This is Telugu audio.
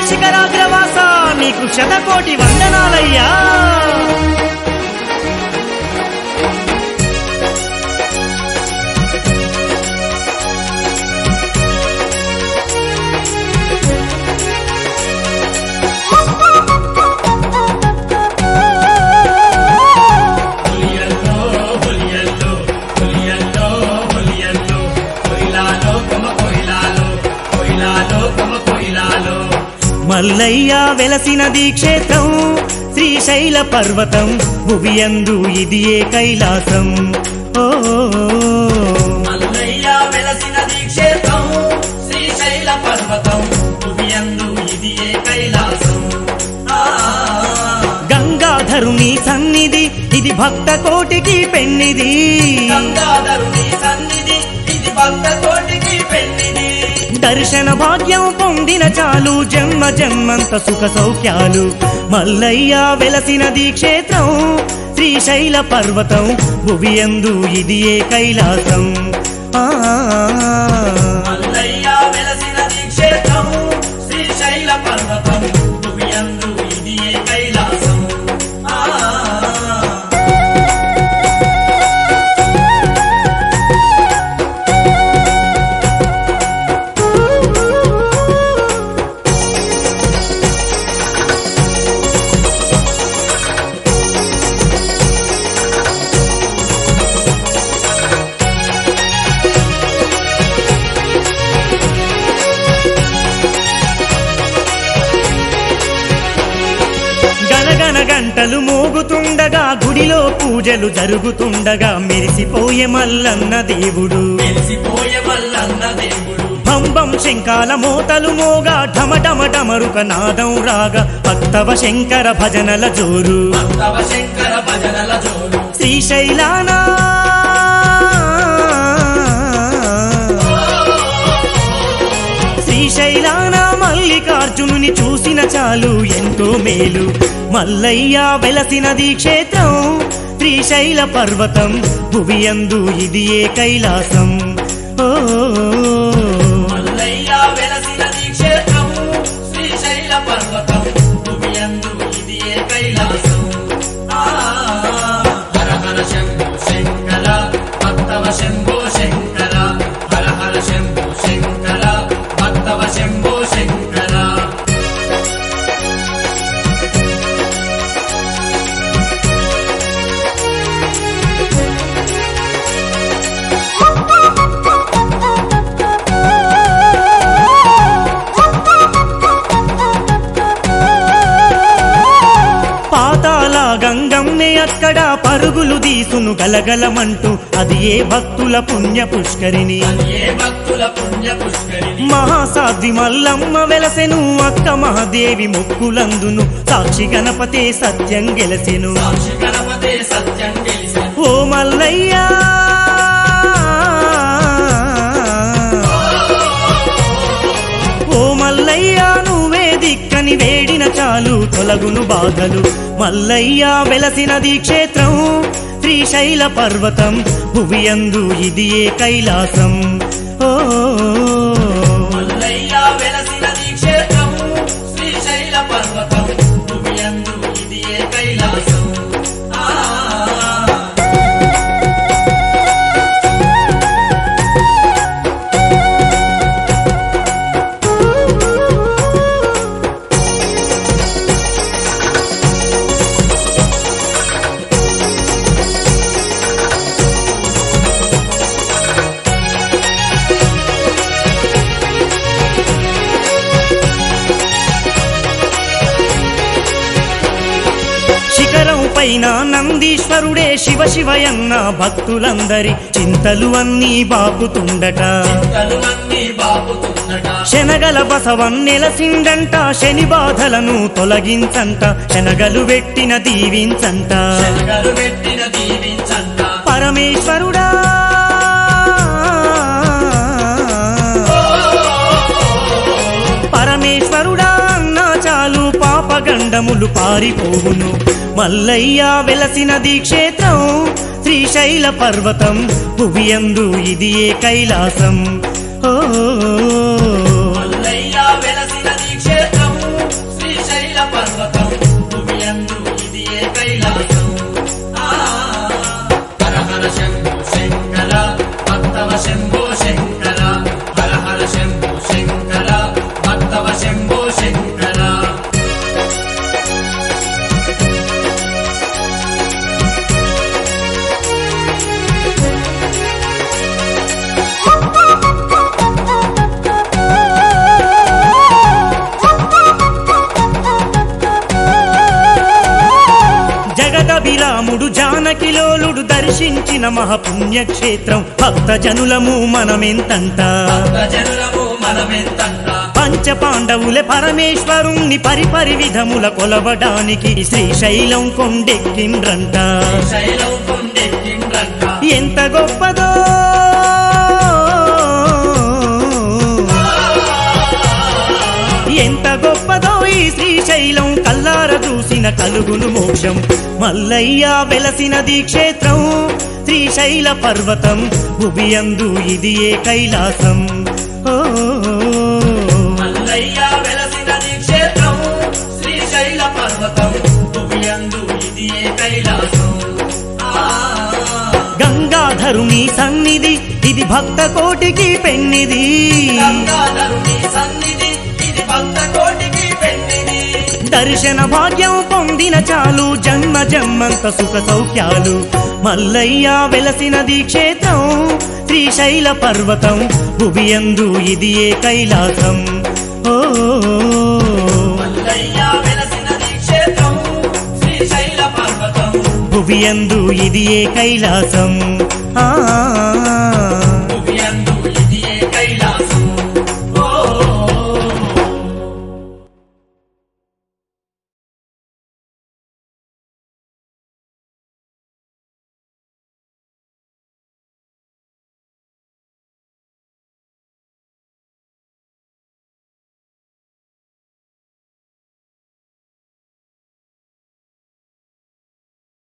శిఖరాగ్రవాస నీకు శతకోటి వందనాలయ్యా హులియల్లో హులియల్లో హులియల్లో హులియల్లో కొయిలాలో కొమ కొయిలాలో కొయిలాలో కొమ కొయిలాలో మల్లయ్య వెలసినది క్షేత్రం శ్రీశైల పర్వతం భువియందు ఇది ఏ కైలాసం ఓ మల్లయ్య వెలసినది క్షేత్రం శ్రీశైల పర్వతం భువియందు ఇది ఏ కైలాసం ఆ గంగాధరుని సన్నిధి ఇది భక్త కోటికి పెన్నిది గంగాధరుని సన్నిధి ఇది భక్త కోటికి పెళ్లిది దర్శన భాగ్యం పొందిన చాలు జన్మ జన్మంత సుఖ సౌఖ్యాలు మల్లయ్య వెలసినది క్షేత్రం శ్రీశైల పర్వతం భువియందు ఇది ఏ కైలాసం ఆ మల్లయ్య వెలసినది క్షేత్రం శ్రీశైల పర్వతం భువియందు ఇది ఏ కైలాసం ఆ గనగన గంటలు మోగుతుండగా గుడిలో పూజలు జరుగుతుండగా మెరిసిపోయే మల్లన్న దేవుడు మెరిసిపోయే వల్లన్న దేవుడు భంబం శంకాల మోతలు మోగా ఢమ ఢమ ఢమరుక నాదం రాగా భక్తవ శంకర భజనల జోరు భక్తవ శంకర భజనల జోడు శ్రీశైలానా శ్రీశైలాన మల్లికార్జునుని చూసిన చాలు ఎంతో మేలు మల్లయ్య వెలసినది క్షేత్రం శ్రీశైల పర్వతం భువియందు ఇది ఏ కైలాసం ఓ మల్లయ్య వెలసినది క్షేత్రం శ్రీశైల పర్వతం భువియందు ఇది ఏ కైలాసం ఆ హర హర శంభో శంకర భక్తవ శంభో శంకర హర హర శంభో శంకర భక్తవ శంభో శంకర పాతాల గంగమ్మే అక్కడ పరుగులు దీసును గలగలమంటూ అది ఏ భక్తుల పుణ్య పుష్కరిణి ఏ భక్తుల పుణ్య పుష్కరిణి మహాసాధ్వి మల్లమ్మ వెలసెను అక్క మహాదేవి మొక్కులందును సాక్షి గణపతే సత్యం గెలసెను సాక్షి గణపతే సత్యం గెలిసెను ఓ మల్లయ్యా ఓ మల్లయ్య నువ్వే దిక్కని వేడిన చాలు తొలగును బాధలు మల్లయ్య వెలసినది క్షేత్రం శ్రీశైల పర్వతం భువియందు ఇది ఏ కైలాసం ఓ మల్లయ్య వెలసినది క్షేత్రం శ్రీశైల పర్వతం భువియందు ఇది ఏ కైలాసం ఆ శిఖరం పైన నందీశ్వరుడే శివ శివయన్న భక్తులందరి చింతలు అన్నీ బాపుతుండట కలువన్నీ బాపుతున్నట శనగల బసవన్ నెలసిండంట శని బాధలను తొలగించంట శనగలు పెట్టిన దీవించంట శనగలు పెట్టిన దీవించంట పరమేశ్వరుడా పరమేశ్వరుడా అన్నా చాలు పాపగండములు పారిపోవును మల్లయ్య వెలసినది క్షేత్రం శ్రీశైల పర్వతం భువియందు ఇది ఏ కైలాసం ఓ మల్లయ్య వెలసినది క్షేత్రం జానకిలోలుడు దర్శించిన మహాపుణ్యక్షేత్రం భక్త జనులము మనమెంతంట జనులము మనమెంతంట పంచ పాండవులే పరమేశ్వరుణ్ణి పరిపరి విధముల కొలవడానికి శ్రీశైలం కొండెక్కిండ్రంట శైలం కొండెక్కిండ్రంట ఎంత గొప్పదో ఎంత గొప్పదో ఈ శ్రీశైలం కల్లార చూసిన కలుగును మోక్షం మల్లయ్య వెలసినది క్షేత్రం శ్రీశైల పర్వతం భువియందు ఇది ఏ కైలాసం ఓ మల్లయ్య వెలసినది క్షేత్రం శ్రీశైల పర్వతం భువియందు ఇది ఏ కైలాసం ఆ గంగాధరుని సన్నిధి ఇది భక్త కోటికి పెన్నిది గంగాధరుని సన్నిధి ఇది భక్త కోటికి పెన్నిది దర్శన భాగ్యం పొందిన చాలు జన్మ జన్మంత సుఖ సౌఖ్యాలు మల్లయ్య వెలసినది క్షేత్రం శ్రీశైల పర్వతం భువియందు ఇది ఏ కైలాసం ఓ మల్లయ్య వెలసినది క్షేత్రం శ్రీశైల పర్వతం భువియందు ఇది ఏ కైలాసం ఆ